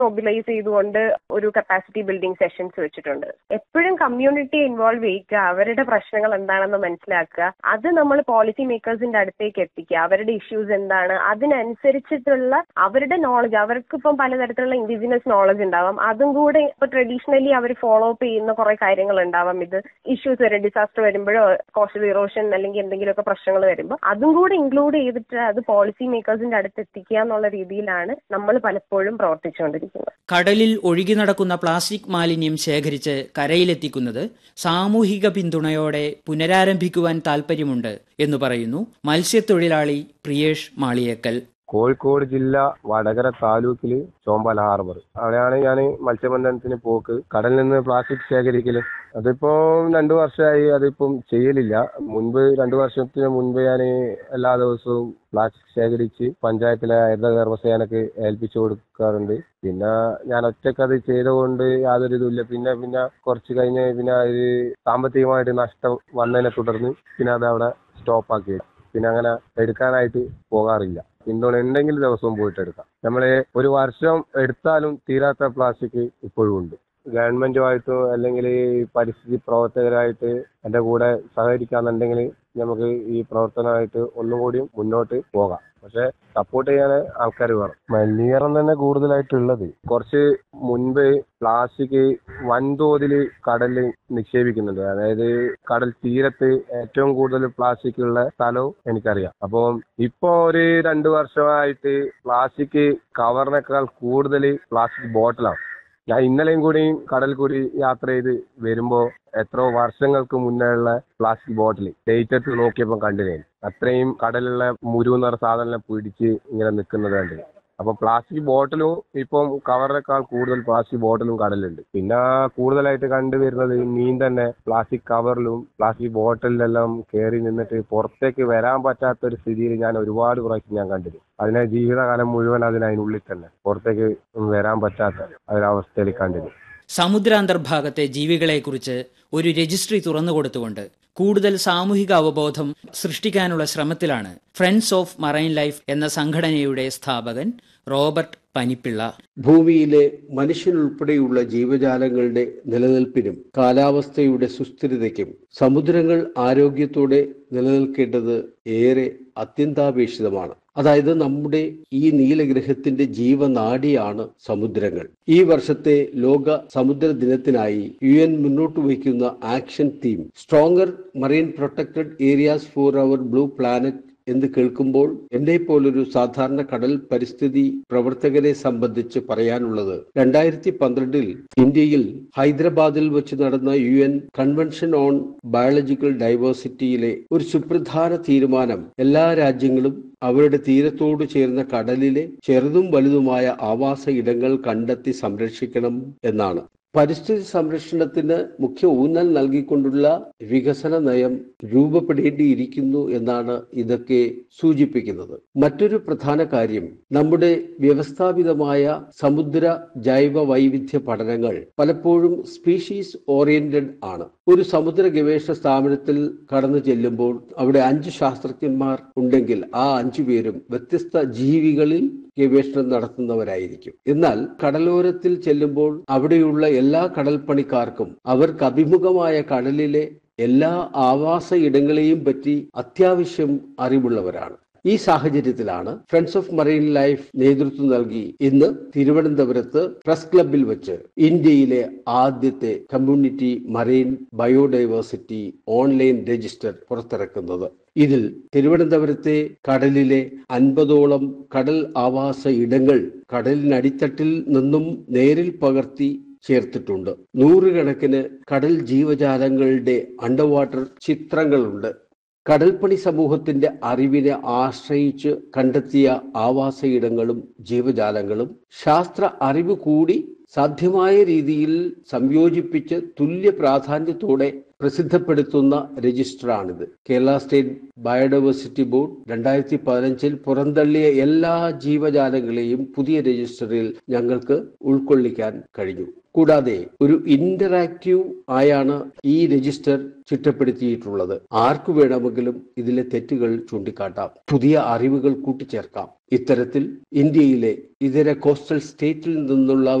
mobilise ചെയ്തുകൊണ്ട് ഒരു capacity building sessions വെച്ചിട്ടുണ്ട് എപ്പോഴും കമ്മ്യൂണിറ്റി ഇൻവോൾവ് ചെയ്യിക്കുക അവരുടെ പ്രശ്നങ്ങൾ എന്താണെന്ന് മനസ്സിലാക്കുക അത് നമ്മൾ പോളിസി മേക്കേഴ്സിന്റെ അടുത്തേക്ക് എത്തിക്കുക അവരുടെ ഇഷ്യൂസ് എന്താണ് അതിനനുസരിച്ചിട്ടുള്ള അവരുടെ നോളജ് അവർക്ക് ഇപ്പം പലതരത്തിലുള്ള ഇൻഡിജിനസ് നോളജ് ഉണ്ടാവാം അതും കൂടെ ഇപ്പൊ ട്രഡീഷണലി അവർ ഫോളോ അപ്പ് ചെയ്യുന്ന കുറെ കാര്യങ്ങൾ ഉണ്ടാവാം ഇത് ഇഷ്യൂസ് വരും ഡിസാസ്റ്റർ വരുമ്പോഴോ കോസ്റ്റൽ ഇറോഷൻ അല്ലെങ്കിൽ എന്തെങ്കിലുമൊക്കെ പ്രശ്നങ്ങൾ വരുമ്പോൾ അതും കൂടെ ഇൻക്ലൂഡ് ചെയ്തിട്ട് അത് പോളിസി മേക്കേഴ്സിന്റെ അടുത്ത് എത്തിക്കുക എന്നുള്ള രീതിയിലാണ് നമ്മൾ പലപ്പോഴും പ്രവർത്തിച്ചുകൊണ്ടിരിക്കുന്നത് കടലിൽ ഒഴുകി നടക്കുന്ന പ്ലാസ്റ്റിക് മാലിന്യം ശേഖരിച്ച് കരയിലെത്തിക്കുന്നത് സാമൂഹിക പിന്തുണയോടെ പുനരാരംഭിക്കുവാൻ താൽപ്പര്യമുണ്ട് എന്ന് പറയുന്നു മത്സ്യത്തൊഴിലാളി പ്രിയേഷ് മാളിയേക്കൽ കോഴിക്കോട് ജില്ല വടകര താലൂക്കില് ചോമ്പാല ഹാർബർ അവിടെയാണ് ഞാൻ മത്സ്യബന്ധനത്തിന് പോക്ക് കടലിൽ നിന്ന് പ്ലാസ്റ്റിക് ശേഖരിക്കല് അതിപ്പോ രണ്ടു വർഷമായി അതിപ്പം ചെയ്യലില്ല മുൻപ് രണ്ടു വർഷത്തിന് മുൻപ് ഞാൻ എല്ലാ ദിവസവും പ്ലാസ്റ്റിക് ശേഖരിച്ച് പഞ്ചായത്തിലെ ഹരിത കർമ്മസേനക്ക് ഏൽപ്പിച്ചു കൊടുക്കാറുണ്ട് പിന്നെ ഞാൻ ഒറ്റയ്ക്ക് അത് ചെയ്തുകൊണ്ട് യാതൊരു ഇതുമില്ല പിന്നെ പിന്നെ കുറച്ച് കഴിഞ്ഞ് പിന്നെ ഒരു സാമ്പത്തികമായിട്ട് നഷ്ടം വന്നതിനെ തുടർന്ന് പിന്നെ അത് അവിടെ സ്റ്റോപ്പ് ആക്കി പിന്നെ അങ്ങനെ എടുക്കാനായിട്ട് പോകാറില്ല പിന്തുണ ഉണ്ടെങ്കിൽ ദിവസവും പോയിട്ട് എടുക്കാം നമ്മൾ ഒരു വർഷം എടുത്താലും തീരാത്ത പ്ലാസ്റ്റിക് ഇപ്പോഴും ഉണ്ട് ഗവൺമെന്റുമായിട്ടും അല്ലെങ്കിൽ ഈ പരിസ്ഥിതി പ്രവർത്തകരായിട്ട് എൻ്റെ കൂടെ സഹകരിക്കാന്നുണ്ടെങ്കിൽ നമുക്ക് ഈ പ്രവർത്തനമായിട്ട് ഒന്നും കൂടിയും മുന്നോട്ട് പോകാം പക്ഷെ സപ്പോർട്ട് ചെയ്യാൻ ആൾക്കാർ വേണം മലിനീകരണം തന്നെ കൂടുതലായിട്ടുള്ളത് കുറച്ച് മുൻപ് പ്ലാസ്റ്റിക് വൻതോതിൽ കടലിൽ നിക്ഷേപിക്കുന്നുണ്ട് അതായത് കടൽ തീരത്ത് ഏറ്റവും കൂടുതൽ പ്ലാസ്റ്റിക് ഉള്ള സ്ഥലവും എനിക്കറിയാം അപ്പം ഇപ്പോ ഒരു രണ്ടു വർഷമായിട്ട് പ്ലാസ്റ്റിക് കവറിനേക്കാൾ കൂടുതൽ പ്ലാസ്റ്റിക് ബോട്ടിലാണ് ഞാൻ ഇന്നലെയും കൂടി കടൽ കൂടി യാത്ര ചെയ്ത് വരുമ്പോ എത്രയോ വർഷങ്ങൾക്ക് മുന്നേ ഉള്ള പ്ലാസ്റ്റിക് ബോട്ടിൽ ഡേറ്റ് എടുത്ത് നോക്കിയപ്പോൾ കണ്ടിരുന്നു അത്രയും കടലുള്ള മുരു എന്ന് പറഞ്ഞ സാധനം പിടിച്ച് ഇങ്ങനെ നിൽക്കുന്നത് കണ്ടിരുന്നു അപ്പൊ പ്ലാസ്റ്റിക് ബോട്ടിലും ഇപ്പം കവറിനേക്കാൾ കൂടുതൽ പ്ലാസ്റ്റിക് ബോട്ടിലും കടലുണ്ട് പിന്നെ കൂടുതലായിട്ട് കണ്ടുവരുന്നത് മീൻ തന്നെ പ്ലാസ്റ്റിക് കവറിലും പ്ലാസ്റ്റിക് ബോട്ടിലെല്ലാം കയറി നിന്നിട്ട് പുറത്തേക്ക് വരാൻ പറ്റാത്ത ഒരു സ്ഥിതിയിൽ ഞാൻ ഒരുപാട് പ്രാവശ്യം ഞാൻ കണ്ടിരുന്നു അതിനെ ജീവിതകാലം മുഴുവൻ അതിന് അതിനുള്ളിൽ തന്നെ പുറത്തേക്ക് വരാൻ പറ്റാത്ത ഒരവസ്ഥയിൽ കണ്ടിരുന്നു സമുദ്രാന്തർഭാഗത്തെ ജീവികളെക്കുറിച്ച് ഒരു രജിസ്ട്രി തുറന്നുകൊടുത്തുകൊണ്ട് കൂടുതൽ സാമൂഹിക അവബോധം സൃഷ്ടിക്കാനുള്ള ശ്രമത്തിലാണ് ഫ്രണ്ട്സ് ഓഫ് മറൈൻ ലൈഫ് എന്ന സംഘടനയുടെ സ്ഥാപകൻ റോബർട്ട് പനിപ്പിള്ള ഭൂമിയിലെ മനുഷ്യനുൾപ്പെടെയുള്ള ജീവജാലങ്ങളുടെ നിലനിൽപ്പിനും കാലാവസ്ഥയുടെ സുസ്ഥിരതയ്ക്കും സമുദ്രങ്ങൾ ആരോഗ്യത്തോടെ നിലനിൽക്കേണ്ടത് ഏറെ അത്യന്താപേക്ഷിതമാണ് അതായത് നമ്മുടെ ഈ നീലഗ്രഹത്തിന്റെ ജീവനാഡിയാണ് സമുദ്രങ്ങൾ ഈ വർഷത്തെ ലോക സമുദ്ര ദിനത്തിനായി യു എൻ മുന്നോട്ട് വയ്ക്കുന്ന action theme stronger marine protected areas for our blue planet എന്ന് കേൾക്കുമ്പോൾ എന്നെ പോലൊരു സാധാരണ കടൽ പരിസ്ഥിതി പ്രവർത്തകരെ സംബന്ധിച്ച് പറയാനുള്ളത് രണ്ടായിരത്തി പന്ത്രണ്ടിൽ ഇന്ത്യയിൽ ഹൈദരാബാദിൽ വെച്ച് നടന്ന U N convention on biological ഡൈവേഴ്സിറ്റിയിലെ ഒരു സുപ്രധാന തീരുമാനം എല്ലാ രാജ്യങ്ങളും അവരുടെ തീരത്തോട് ചേർന്ന കടലിലെ ചെറുതും വലുതുമായ ആവാസ ഇടങ്ങൾ കണ്ടെത്തി സംരക്ഷിക്കണം എന്നാണ് പരിസ്ഥിതി സംരക്ഷണത്തിന് മുഖ്യ ഊന്നൽ നൽകിക്കൊണ്ടുള്ള വികസന നയം രൂപപ്പെടേണ്ടിയിരിക്കുന്നു എന്നാണ് ഇതൊക്കെ സൂചിപ്പിക്കുന്നത് മറ്റൊരു പ്രധാന കാര്യം നമ്മുടെ വ്യവസ്ഥാപിതമായ സമുദ്ര ജൈവ വൈവിധ്യ പഠനങ്ങൾ പലപ്പോഴും സ്പീഷീസ് ഓറിയന്റഡ് ആണ് ഒരു സമുദ്ര ഗവേഷണ സ്ഥാപനത്തിൽ കടന്നു ചെല്ലുമ്പോൾ അവിടെ അഞ്ച് ശാസ്ത്രജ്ഞന്മാർ ഉണ്ടെങ്കിൽ ആ അഞ്ചു പേരും വ്യത്യസ്ത ജീവികളിൽ ഗവേഷണം നടത്തുന്നവരായിരിക്കും എന്നാൽ കടലോരത്തിൽ ചെല്ലുമ്പോൾ അവിടെയുള്ള എല്ലാ കടൽപ്പണിക്കാർക്കും അവർക്ക് അഭിമുഖമായ കടലിലെ എല്ലാ ആവാസ ഇടങ്ങളെയും പറ്റി അത്യാവശ്യം അറിവുള്ളവരാണ് ഈ സാഹചര്യത്തിലാണ് ഫ്രണ്ട്സ് ഓഫ് മറൈൻ ലൈഫ് നേതൃത്വം നൽകി ഇന്ന് തിരുവനന്തപുരത്ത് പ്രസ് ക്ലബിൽ വെച്ച് ഇന്ത്യയിലെ ആദ്യത്തെ community marine biodiversity online register പുറത്തിറക്കുന്നത് ഇതിൽ തിരുവനന്തപുരത്തെ കടലിലെ അൻപതോളം കടൽ ആവാസ ഇടങ്ങൾ കടലിനടിത്തട്ടിൽ നിന്നും നേരിൽ പകർത്തി ചേർത്തിട്ടുണ്ട് നൂറുകണക്കിന് കടൽ ജീവജാലങ്ങളുടെ അണ്ടർ വാട്ടർ ചിത്രങ്ങളുണ്ട് കടൽപ്പണി സമൂഹത്തിന്റെ അറിവിനെ ആശ്രയിച്ച് കണ്ടെത്തിയ ആവാസയിടങ്ങളും ജീവജാലങ്ങളും ശാസ്ത്ര അറിവ് കൂടി സാധ്യമായ രീതിയിൽ സംയോജിപ്പിച്ച് തുല്യ പ്രാധാന്യത്തോടെ പ്രസിദ്ധപ്പെടുത്തുന്ന രജിസ്റ്ററാണിത് കേരള സ്റ്റേറ്റ് ബയോഡൈവേഴ്സിറ്റി ബോർഡ് രണ്ടായിരത്തി പതിനഞ്ചിൽ പുറന്തള്ളിയ എല്ലാ ജീവജാലങ്ങളെയും പുതിയ രജിസ്റ്ററിൽ ഞങ്ങൾക്ക് ഉൾക്കൊള്ളിക്കാൻ കഴിഞ്ഞു കൂടാതെ ഒരു ഇന്ററാക്റ്റീവ് ആയാണ് ഈ രജിസ്റ്റർ ചിട്ടപ്പെടുത്തിയിട്ടുള്ളത് ആർക്കു വേണമെങ്കിലും ഇതിലെ തെറ്റുകൾ ചൂണ്ടിക്കാട്ടാം പുതിയ അറിവുകൾ കൂട്ടിച്ചേർക്കാം ഇത്തരത്തിൽ ഇന്ത്യയിലെ ഇതര കോസ്റ്റൽ സ്റ്റേറ്റിൽ നിന്നുള്ള